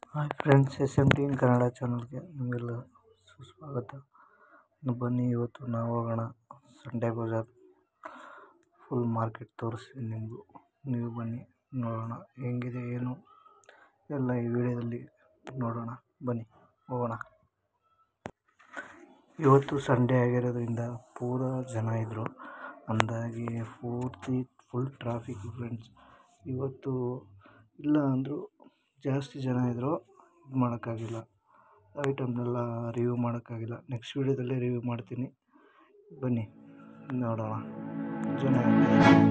hi friends S M T in Kannada ಚಾನಲ್ಗೆ ನಿಮಗೆಲ್ಲ ಸುಸ್ವಾಗತ ಇನ್ನು ಬನ್ನಿ ಇವತ್ತು ನಾವು ಹೋಗೋಣ ಸಂಡೇ ಬಜಾರ್ ಫುಲ್ ಮಾರ್ಕೆಟ್ ತೋರಿಸ್ತೀನಿ ನಿಮಗೂ ನೀವು ಬನ್ನಿ ನೋಡೋಣ ಹೆಂಗಿದೆ ಏನು ಎಲ್ಲ ಈ ವಿಡಿಯೋದಲ್ಲಿ ನೋಡೋಣ ಬನ್ನಿ ಹೋಗೋಣ ಇವತ್ತು ಸಂಡೇ ಆಗಿರೋದ್ರಿಂದ ಪೂರಾ ಜನ ಇದ್ದರು ಅಂದಾಗೆ ಪೂರ್ತಿ ಫುಲ್ ಟ್ರಾಫಿಕ್ ಫ್ರೆಂಡ್ಸ್ ಇವತ್ತು ಇಲ್ಲ ಅಂದರೂ ಜಾಸ್ತಿ ಜನ ಇದ್ದರು ಇದು ಮಾಡೋಕ್ಕಾಗಿಲ್ಲ ಐಟಮ್ನೆಲ್ಲ ರಿವ್ಯೂ ಮಾಡೋಕ್ಕಾಗಿಲ್ಲ ನೆಕ್ಸ್ಟ್ ವೀಡಿಯೋದಲ್ಲಿ ರಿವ್ಯೂ ಮಾಡ್ತೀನಿ ಬನ್ನಿ ನೋಡೋಣ ಜನ